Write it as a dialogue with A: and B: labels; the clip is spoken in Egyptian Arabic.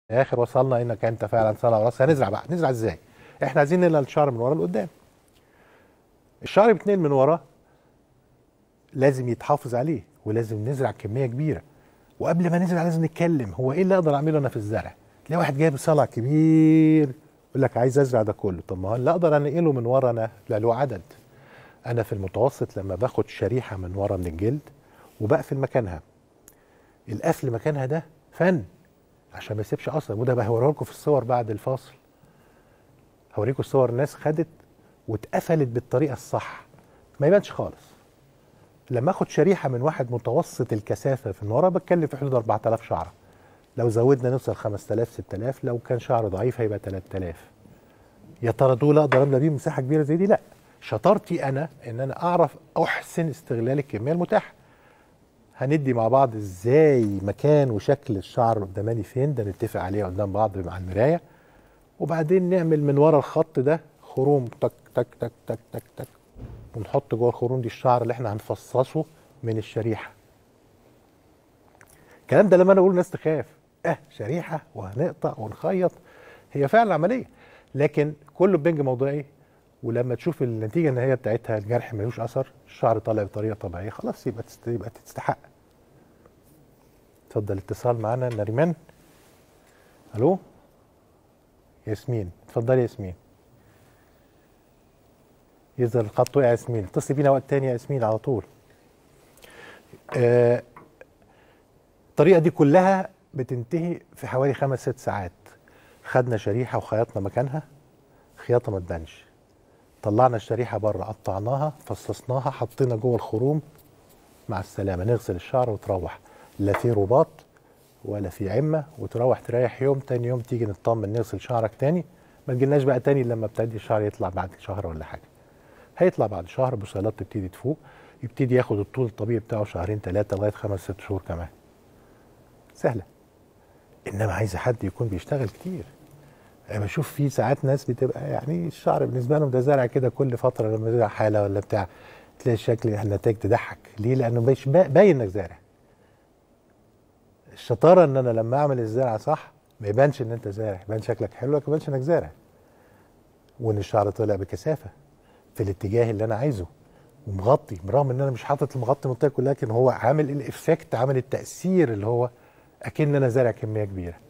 A: الاخر وصلنا انك انت فعلا صلاه وراسها هنزرع بقى نزرع ازاي احنا عايزين ننقل الشعر من ورا لقدام الشعر بيتنقل من ورا لازم يتحافظ عليه ولازم نزرع كميه كبيره وقبل ما نزرع لازم نتكلم هو ايه اللي اقدر اعمله انا في الزرع تلاقي واحد جايب صلع كبير يقول لك عايز ازرع ده كله طب ما هو اللي اقدر انقله من ورا انا لا له عدد انا في المتوسط لما باخد شريحه من ورا من الجلد وبقفل مكانها القفل مكانها ده فن عشان ما يسيبش اثر وده بقى هوريه لكم في الصور بعد الفاصل هوريكم الصور ناس خدت واتقفلت بالطريقه الصح ما يبانش خالص لما اخد شريحه من واحد متوسط الكثافه في ورا بتكلم في حدود 4000 شعره لو زودنا نوصل 5000 6000 لو كان شعر ضعيف هيبقى 3000 يا ترى دول اقدر املى بيهم مساحه كبيره زي دي لا شطارتي انا ان انا اعرف احسن استغلال الكميه المتاحه هندي مع بعض ازاي مكان وشكل الشعر قداماني فين ده نتفق عليه قدام بعض مع المرايه وبعدين نعمل من ورا الخط ده خروم تك تك تك تك تك تك ونحط جوه الخروم دي الشعر اللي احنا هنفصصه من الشريحه الكلام ده لما انا اقول الناس تخاف اه شريحه وهنقطع ونخيط هي فعلا عمليه لكن كله بنج موضوعي ولما تشوف النتيجه النهائيه بتاعتها الجرح ملوش اثر الشعر طالع بطريقه طبيعيه خلاص يبقى تست... يبقى تستحق اتفضل اتصال معانا نريمان الو ياسمين اتفضلي يا ياسمين يظهر الخط وقع يا ياسمين اتصلي بينا وقت تاني يا ياسمين على طول آه الطريقه دي كلها بتنتهي في حوالي خمس ست ساعات خدنا شريحه وخيطنا مكانها خياطه ما تبانش طلعنا الشريحه بره قطعناها فصصناها حطينا جوه الخروم مع السلامه نغسل الشعر وتروح لا في رباط ولا في عمه وتروح تريح يوم تاني يوم تيجي نطمن نغسل شعرك تاني ما تجيلناش بقى تاني لما ابتدي الشعر يطلع بعد شهر ولا حاجه هيطلع بعد شهر بصيلات تبتدي تفوق يبتدي ياخد الطول الطبيعي بتاعه شهرين ثلاثه لغايه خمس ست شهور كمان سهله انما عايزه حد يكون بيشتغل كتير انا بشوف في ساعات ناس بتبقى يعني الشعر بالنسبه لهم ده زرع كده كل فتره لما يزرع حاله ولا بتاع تلاقي الشكل النتائج تضحك ليه؟ لانه مش باين انك زارع الشطاره ان انا لما اعمل الزرعه صح ما يبانش ان انت زارع يبان شكلك حلو لكن ما يبانش انك زارع وان الشعر طلع بكثافه في الاتجاه اللي انا عايزه ومغطي برغم ان انا مش حاطط المغطي المنطقه كلها لكن هو عامل الافكت عامل التاثير اللي هو اكن انا زارع كميه كبيره